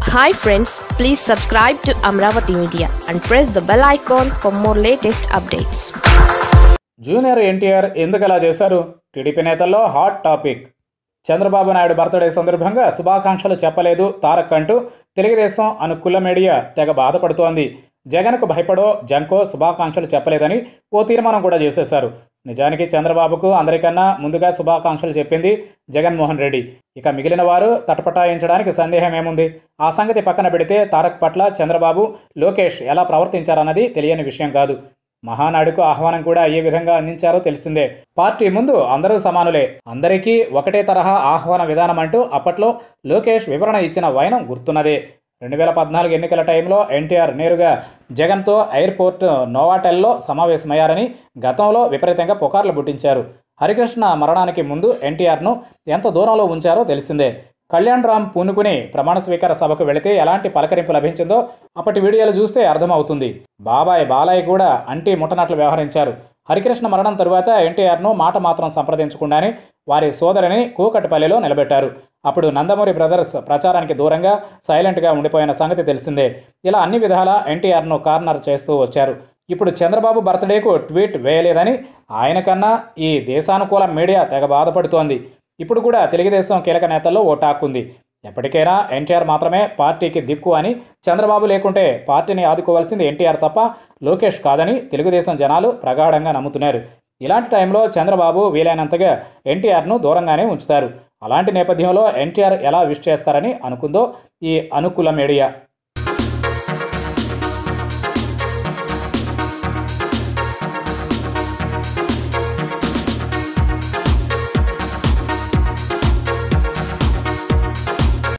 hi friends please subscribe to Amaravati media and press the bell icon for more latest updates junior NTR ఎందుకు అలా చేశారు TDP నేతల్లో hot topic Chandrababu Naidu birthday సందర్భంగా శుభాకాంక్షలు చెప్పలేదు తారక్ అంటూ తెలుగుదేశం అను కుల మీడియా తెగ బాధపడుతోంది జగన్కు భయపడో జంకో శుభాకాంక్షలు చెప్పలేదని ఓ తీర్మానం కూడా చేసేశారు నిజానికి చంద్రబాబుకు అందరికన్నా ముందుగా శుభాకాంక్షలు చెప్పింది జగన్మోహన్ రెడ్డి ఇక మిగిలిన వారు తటపటాయించడానికి సందేహం ఏముంది ఆ సంగతి పక్కన పెడితే తారక్ పట్ల చంద్రబాబు లోకేష్ ఎలా ప్రవర్తించారన్నది తెలియని విషయం కాదు మహానాడుకు ఆహ్వానం కూడా ఏ విధంగా అందించారో తెలిసిందే పార్టీ ముందు అందరూ సమానులే అందరికీ ఒకటే తరహా ఆహ్వాన విధానం అంటూ అప్పట్లో లోకేష్ వివరణ ఇచ్చిన వైనం గుర్తున్నదే రెండు వేల పద్నాలుగు ఎన్నికల టైంలో ఎన్టీఆర్ నేరుగా జగన్తో ఎయిర్పోర్ట్ నోవాటెల్లో సమావేశమయ్యారని గతంలో విపరీతంగా పుకార్లు పుట్టించారు హరికృష్ణ మరణానికి ముందు ఎన్టీఆర్ను ఎంత దూరంలో ఉంచారో తెలిసిందే కళ్యాణ్ రామ్ పూనుకుని ప్రమాణ స్వీకార సభకు వెళితే ఎలాంటి పలకరింపు లభించిందో అప్పటి వీడియోలు చూస్తే అర్థమవుతుంది బాబాయ్ బాలయ్య కూడా అంటి ముట్టనట్లు వ్యవహరించారు హరికృష్ణ మరణం తరువాత ఎన్టీఆర్ను మాట మాత్రం సంప్రదించకుండానే వారి సోదరిని కూకట్పల్లిలో నిలబెట్టారు అప్పుడు నందమూరి బ్రదర్స్ ప్రచారానికి దూరంగా సైలెంట్గా ఉండిపోయిన సంగతి తెలిసిందే ఇలా అన్ని విధాలా ఎన్టీఆర్ను కార్నర్ చేస్తూ వచ్చారు ఇప్పుడు చంద్రబాబు బర్త్డేకు ట్వీట్ వేయలేదని ఆయన కన్నా ఈ దేశానుకూల మీడియా తెగ బాధపడుతోంది ఇప్పుడు కూడా తెలుగుదేశం కీలక నేతల్లో ఓ టాక్ ఉంది ఎప్పటికైనా ఎన్టీఆర్ మాత్రమే పార్టీకి దిక్కు అని చంద్రబాబు లేకుంటే పార్టీని ఆదుకోవాల్సింది ఎన్టీఆర్ తప్ప లోకేష్ కాదని తెలుగుదేశం జనాలు ప్రగాఢంగా నమ్ముతున్నారు ఇలాంటి టైంలో చంద్రబాబు వీలైనంతగా ఎన్టీఆర్ను దూరంగానే ఉంచుతారు అలాంటి నేపథ్యంలో ఎన్టీఆర్ ఎలా విష్ చేస్తారని అనుకుందో ఈ అనుకూల మీడియా